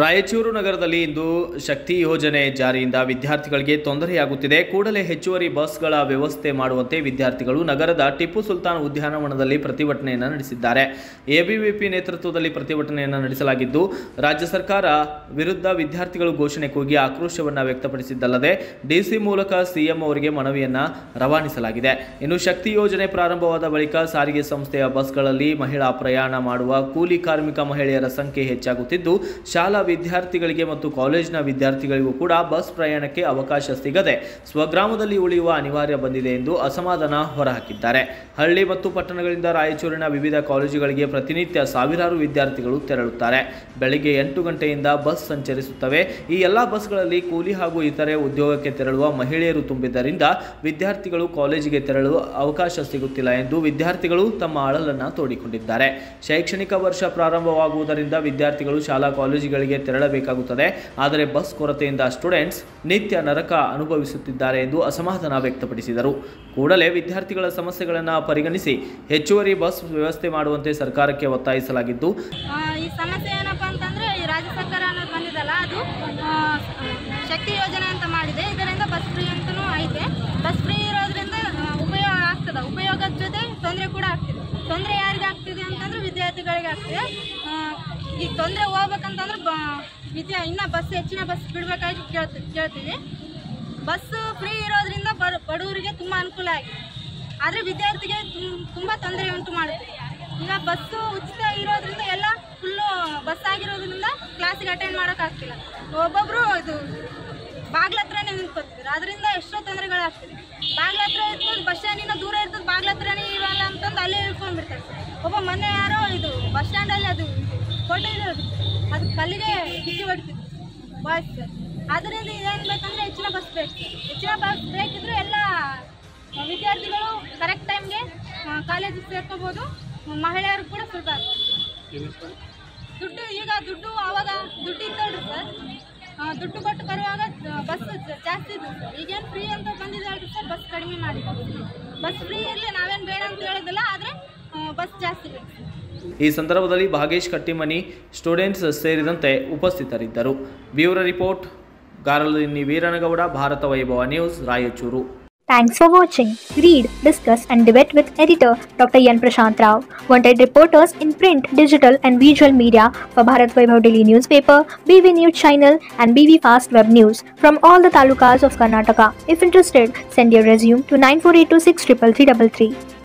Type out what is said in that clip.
ರಾಯಚೂರು ನಗರದಲ್ಲಿ ಇಂದು ಶಕ್ತಿ ಯೋಜನೆ ಜಾರಿಯಿಂದ ವಿದ್ಯಾರ್ಥಿಗಳಿಗೆ ತೊಂದರೆಯಾಗುತ್ತಿದೆ ಕೂಡಲೇ ಹೆಚ್ಚುವರಿ ಬಸ್ಗಳ ವ್ಯವಸ್ಥೆ ಮಾಡುವಂತೆ ವಿದ್ಯಾರ್ಥಿಗಳು ನಗರದ ಟಿಪ್ಪು ಸುಲ್ತಾನ್ ಉದ್ಯಾನವನದಲ್ಲಿ ಪ್ರತಿಭಟನೆಯನ್ನು ನಡೆಸಿದ್ದಾರೆ ಎಬಿವಿಪಿ ನೇತೃತ್ವದಲ್ಲಿ ಪ್ರತಿಭಟನೆಯನ್ನು ನಡೆಸಲಾಗಿದ್ದು ರಾಜ್ಯ ಸರ್ಕಾರ ವಿರುದ್ಧ ವಿದ್ಯಾರ್ಥಿಗಳು ಘೋಷಣೆ ಕೂಗಿ ಆಕ್ರೋಶವನ್ನು ವ್ಯಕ್ತಪಡಿಸಿದ್ದಲ್ಲದೆ ಡಿಸಿ ಮೂಲಕ ಸಿಎಂ ಅವರಿಗೆ ಮನವಿಯನ್ನ ರವಾನಿಸಲಾಗಿದೆ ಇನ್ನು ಶಕ್ತಿ ಯೋಜನೆ ಪ್ರಾರಂಭವಾದ ಬಳಿಕ ಸಾರಿಗೆ ಸಂಸ್ಥೆಯ ಬಸ್ಗಳಲ್ಲಿ ಮಹಿಳಾ ಪ್ರಯಾಣ ಮಾಡುವ ಕೂಲಿ ಕಾರ್ಮಿಕ ಮಹಿಳೆಯರ ಸಂಖ್ಯೆ ಹೆಚ್ಚಾಗುತ್ತಿದ್ದು ಶಾಲಾ ವಿದ್ಯಾರ್ಥಿಗಳಿಗೆ ಮತ್ತು ಕಾಲೇಜಿನ ವಿದ್ಯಾರ್ಥಿಗಳಿಗೂ ಕೂಡ ಬಸ್ ಪ್ರಯಾಣಕ್ಕೆ ಅವಕಾಶ ಸಿಗದೆ ಸ್ವಗ್ರಾಮದಲ್ಲಿ ಉಳಿಯುವ ಅನಿವಾರ್ಯ ಬಂದಿದೆ ಎಂದು ಅಸಮಾಧಾನ ಹೊರಹಾಕಿದ್ದಾರೆ ಹಳ್ಳಿ ಮತ್ತು ಪಟ್ಟಣಗಳಿಂದ ರಾಯಚೂರಿನ ವಿವಿಧ ಕಾಲೇಜುಗಳಿಗೆ ಪ್ರತಿನಿತ್ಯ ಸಾವಿರಾರು ವಿದ್ಯಾರ್ಥಿಗಳು ತೆರಳುತ್ತಾರೆ ಬೆಳಿಗ್ಗೆ ಎಂಟು ಗಂಟೆಯಿಂದ ಬಸ್ ಸಂಚರಿಸುತ್ತವೆ ಈ ಎಲ್ಲ ಬಸ್ಗಳಲ್ಲಿ ಕೂಲಿ ಹಾಗೂ ಇತರೆ ಉದ್ಯೋಗಕ್ಕೆ ತೆರಳುವ ಮಹಿಳೆಯರು ತುಂಬಿದ್ದರಿಂದ ವಿದ್ಯಾರ್ಥಿಗಳು ಕಾಲೇಜಿಗೆ ತೆರಳಲು ಅವಕಾಶ ಸಿಗುತ್ತಿಲ್ಲ ಎಂದು ವಿದ್ಯಾರ್ಥಿಗಳು ತಮ್ಮ ಅಳಲನ್ನು ತೋಡಿಕೊಂಡಿದ್ದಾರೆ ಶೈಕ್ಷಣಿಕ ವರ್ಷ ಪ್ರಾರಂಭವಾಗುವುದರಿಂದ ವಿದ್ಯಾರ್ಥಿಗಳು ಶಾಲಾ ಕಾಲೇಜುಗಳಿಗೆ ತೆರಳಬೇಕಾಗುತ್ತದೆ ಆದರೆ ಬಸ್ ಕೊರತೆಯಿಂದ ಸ್ಟೂಡೆಂಟ್ಸ್ ನಿತ್ಯ ನರಕ ಅನುಭವಿಸುತ್ತಿದ್ದಾರೆ ಎಂದು ಅಸಮಾಧಾನ ವ್ಯಕ್ತಪಡಿಸಿದರು ಕೂಡಲೇ ವಿದ್ಯಾರ್ಥಿಗಳ ಸಮಸ್ಯೆಗಳನ್ನು ಪರಿಗಣಿಸಿ ಹೆಚ್ಚುವರಿ ಬಸ್ ವ್ಯವಸ್ಥೆ ಮಾಡುವಂತೆ ಸರ್ಕಾರಕ್ಕೆ ಒತ್ತಾಯಿಸಲಾಗಿದ್ದು ಆ, ಈ ಸಮಸ್ಯೆ ಏನಪ್ಪ ಅಂತಂದ್ರೆ ಈ ರಾಜ್ಯ ಸರ್ಕಾರ ಅನ್ನೋದು ಬಂದಿದಲ್ಲ ಅದು ಆ, ಶಕ್ತಿ ಯೋಜನೆ ಅಂತ ಮಾಡಿದೆ ಇದರಿಂದ ಬಸ್ ಫ್ರೀ ಅಂತಲೂ ಐತೆ ಬಸ್ ಫ್ರೀ ಇರೋದ್ರಿಂದ ಆ, ಉಪಯೋಗ ಆಗ್ತದೆ ಉಪಯೋಗದ ಜೊತೆ ತೊಂದರೆ ಕೂಡ ಆಗ್ತಿದೆ ತೊಂದರೆ ಯಾರಿಗೆ ಆಗ್ತಿದೆ ಅಂತಂದ್ರೆ ವಿದ್ಯಾರ್ಥಿಗಳಿಗೆ ಆಗ್ತಿದೆ ಆ, ಈ ತೊಂದರೆ ಹೋಗ್ಬೇಕಂತಂದ್ರೆ ಬ ವಿದ್ಯಾ ಇನ್ನ ಬಸ್ ಹೆಚ್ಚಿನ ಬಸ್ ಬಿಡಬೇಕಾಗಿ ಕೇಳ್ತೀವಿ ಕೇಳ್ತೀವಿ ಬಸ್ ಫ್ರೀ ಇರೋದ್ರಿಂದ ಬಡ ಬಡವರಿಗೆ ತುಂಬ ಅನುಕೂಲ ಆಗಿದೆ ಆದರೆ ವಿದ್ಯಾರ್ಥಿಗೆ ತುಂ- ತುಂಬ ತೊಂದರೆ ಉಂಟು ಮಾಡುತ್ತೆ ಈಗ ಬಸ್ಸು ಉಚಿತ ಇರೋದ್ರಿಂದ ಎಲ್ಲ ಫುಲ್ಲು ಬಸ್ ಆಗಿರೋದ್ರಿಂದ ಕ್ಲಾಸಿಗೆ ಅಟೆಂಡ್ ಮಾಡೋಕ್ಕಾಗ್ತಿಲ್ಲ ಒಬ್ಬೊಬ್ಬರು ಇದು ಬಾಗ್ಲ ಹತ್ರನೇ ನಿಂತ್ಕೊತಿದ್ರು ಅದರಿಂದ ಎಷ್ಟೋ ತೊಂದರೆಗಳಾಗ್ತಿದೆ ಬಾಗ್ಲ ಹತ್ರ ಇರ್ತದೆ ಬಸ್ ಸ್ಟ್ಯಾಂಡಿಂದ ದೂರ ಇರ್ತದೆ ಬಾಗ್ಲ ಹತ್ರನೇ ಇರಲ್ಲ ಅಂತಂದು ಅಲ್ಲೇ ಇಳ್ಕೊಂಡ್ಬಿಡ್ತಾರೆ ಒಬ್ಬ ಮೊನ್ನೆ ಯಾರೋ ಇದು ಬಸ್ ಸ್ಟ್ಯಾಂಡಲ್ಲಿ ಅದು ಫೋಟೋ ಇರೋದು ಅದು ಕಲ್ಲಿಗೆ ಬಿಸಿ ಹೊಡಿತಿತ್ತು ಬಾಯ್ಸ್ ಅದರಿಂದ ಏನು ಬೇಕಂದ್ರೆ ಹೆಚ್ಚಿನ ಬಸ್ ಬೇಕು ಹೆಚ್ಚಿನ ಬಸ್ ಬೇಕಿದ್ರೆ ಎಲ್ಲ ವಿದ್ಯಾರ್ಥಿಗಳು ಕರೆಕ್ಟ್ ಟೈಮ್ಗೆ ಕಾಲೇಜಿಗೆ ಸೇರ್ಕೋಬೋದು ಮಹಿಳೆಯರು ಕೂಡ ಸುಲಭ ಆಗ್ತದೆ ದುಡ್ಡು ಈಗ ದುಡ್ಡು ಆವಾಗ ದುಡ್ಡು ಇದ್ದೋಡ್ರಿ ಸರ್ ಆ, ದುಡ್ಡು ಕೊಟ್ಟು ಬರುವಾಗ ಬಸ್ ಜಾಸ್ತಿ ಇದ್ದು ಸರ್ ಈಗೇನು ಫ್ರೀ ಅಂತ ಬಂದಿದೆ ಅಲ್ರಿ ಸರ್ ಬಸ್ ಕಡಿಮೆ ಮಾಡಿದ್ದಾರೆ ಬಸ್ ಫ್ರೀ ಇರಲಿ ನಾವೇನು ಬೇಡ ಅಂತ ಹೇಳೋದಿಲ್ಲ ಆದರೆ ಬಸ್ ಜಾಸ್ತಿ ಬೇಕು ಸರ್ ಈ ಸಂದರ್ಭದಲ್ಲಿ ಭಾಗೇಶ್ ಕಟ್ಟಿಮನಿ ಸ್ಟೂಡೆಂಟ್ಸ್ ಸೇರಿದಂತೆ ಉಪಸ್ಥಿತರಿದ್ದರು ಬ್ಯೂರೋ ರಿಪೋರ್ಟ್ ಗಾರಲಿನಿ Veeranagouda Bharatha Vaibhava news Raichur Thanks for watching. Read, discuss, and debate with editor Dr. Yan Prashant Rao. Wanted reporters in print, digital, and visual media for Bharat Vaibhav Daily Newspaper, BV News Channel, and BV Fast Web News from all the talukas of Karnataka. If interested, send your resume to 9482633333.